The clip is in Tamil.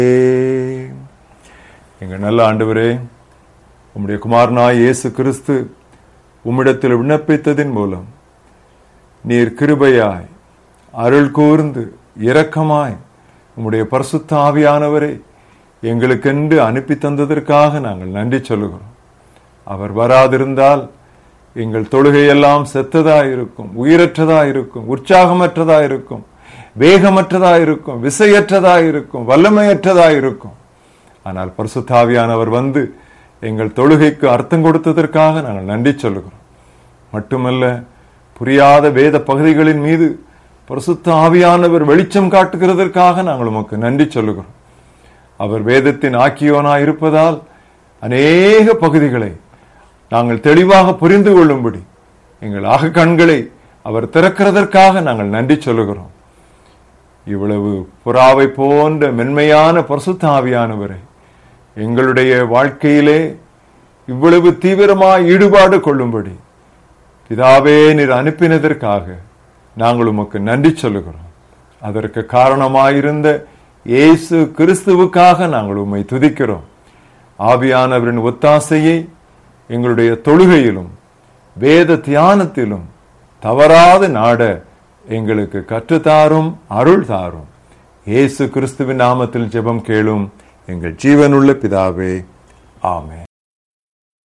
எங்கள் நல்ல ஆண்டவரே உம்முடைய குமாரனாய் இயேசு கிறிஸ்து உம்மிடத்தில் விண்ணப்பித்ததின் மூலம் நீர் கிருபையாய் அருள் கூர்ந்து இரக்கமாய் உம்முடைய பரிசுத்த ஆவியானவரை எங்களுக்கென்று அனுப்பி தந்ததற்காக நாங்கள் நன்றி சொல்லுகிறோம் அவர் வராதிருந்தால் எங்கள் தொழுகையெல்லாம் செத்ததாயிருக்கும் உயிரற்றதாயிருக்கும் உற்சாகமற்றதாயிருக்கும் வேகமற்றதாயிருக்கும் விசையற்றதாயிருக்கும் வல்லமையற்றதாயிருக்கும் ஆனால் பரிசுத்தாவியானவர் வந்து எங்கள் தொழுகைக்கு அர்த்தம் கொடுத்ததற்காக நாங்கள் நன்றி சொல்லுகிறோம் மட்டுமல்ல புரியாத வேத பகுதிகளின் மீது பரிசுத்த ஆவியானவர் வெளிச்சம் காட்டுகிறதற்காக நாங்கள் உமக்கு நன்றி சொல்லுகிறோம் அவர் வேதத்தின் ஆக்கியோனாய் இருப்பதால் அநேக பகுதிகளை நாங்கள் தெளிவாக புரிந்து கொள்ளும்படி எங்கள் ஆக கண்களை அவர் திறக்கிறதற்காக நாங்கள் நன்றி சொல்லுகிறோம் இவ்வளவு புறாவை போன்ற மென்மையான பரிசுத்த ஆவியானவரை எங்களுடைய வாழ்க்கையிலே இவ்வளவு தீவிரமாய் ஈடுபாடு கொள்ளும்படி பிதாவே நீர் அனுப்பினதற்காக நாங்கள் உமக்கு நன்றி சொல்லுகிறோம் அதற்கு காரணமாயிருந்த இயேசு கிறிஸ்துவுக்காக நாங்கள் உம்மை துதிக்கிறோம் ஆவியானவரின் ஒத்தாசையை எங்களுடைய தொழுகையிலும் வேத தியானத்திலும் தவறாது நாட எங்களுக்கு கற்றுத்தாரும் அருள் தாரும் இயேசு கிறிஸ்துவின் நாமத்தில் ஜெபம் கேளும் எங்கள் ஜீவனுள்ள பிதாவே ஆமென்